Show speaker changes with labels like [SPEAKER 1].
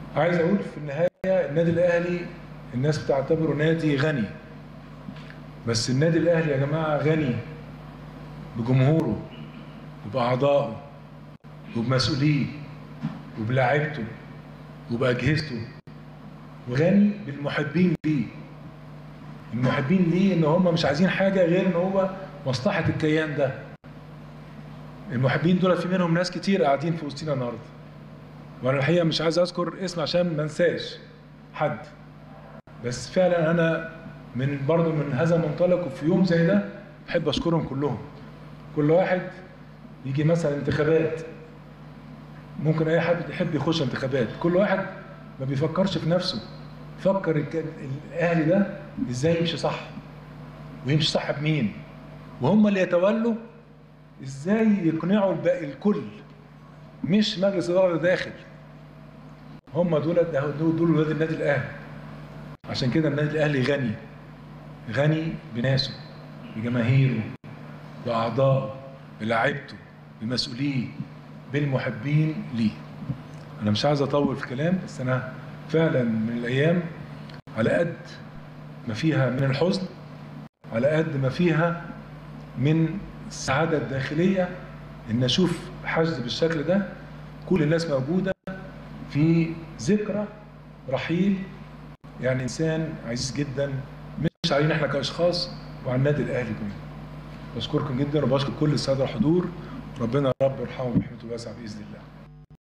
[SPEAKER 1] عايز اقول في النهايه النادي الاهلي الناس بتعتبره نادي غني بس النادي الاهلي يا جماعه غني بجمهوره وباعضائه وبمسؤوليه وبلاعيبته وباجهزته وغني بالمحبين ليه المحبين ليه ان هم مش عايزين حاجه غير ان هو مصلحه الكيان ده المحبين دول في منهم ناس كتير قاعدين في وسطنا النهارده وانا الحقيقه مش عايز اذكر اسم عشان ما انساش حد بس فعلا انا من برضه من هذا المنطلق وفي يوم زي ده بحب اشكرهم كلهم كل واحد يجي مثلا انتخابات ممكن اي حد يحب يخش انتخابات كل واحد ما بيفكرش في نفسه فكر الك- الاهلي ده ازاي يمشي صح ويمشي صح بمين وهم اللي يتولوا ازاي يقنعوا الباقي الكل مش مجلس اداره داخل هم دول دول دول ولاد النادي الاهلي عشان كده النادي الاهلي غني غني بناسه بجماهيره باعضائه بلاعيبته بمسؤوليه بالمحبين ليه انا مش عايز اطول في كلام بس انا فعلا من الايام على قد ما فيها من الحزن على قد ما فيها من السعاده الداخليه ان اشوف حشد بالشكل ده كل الناس موجوده في ذكرى رحيل يعني انسان عزيز جدا مش علينا احنا كاشخاص وعلى النادي الاهلي كمان بشكركم جدا وبشكر كل الساده الحضور ربنا يا رب يرحمه برحمته الواسعه باذن الله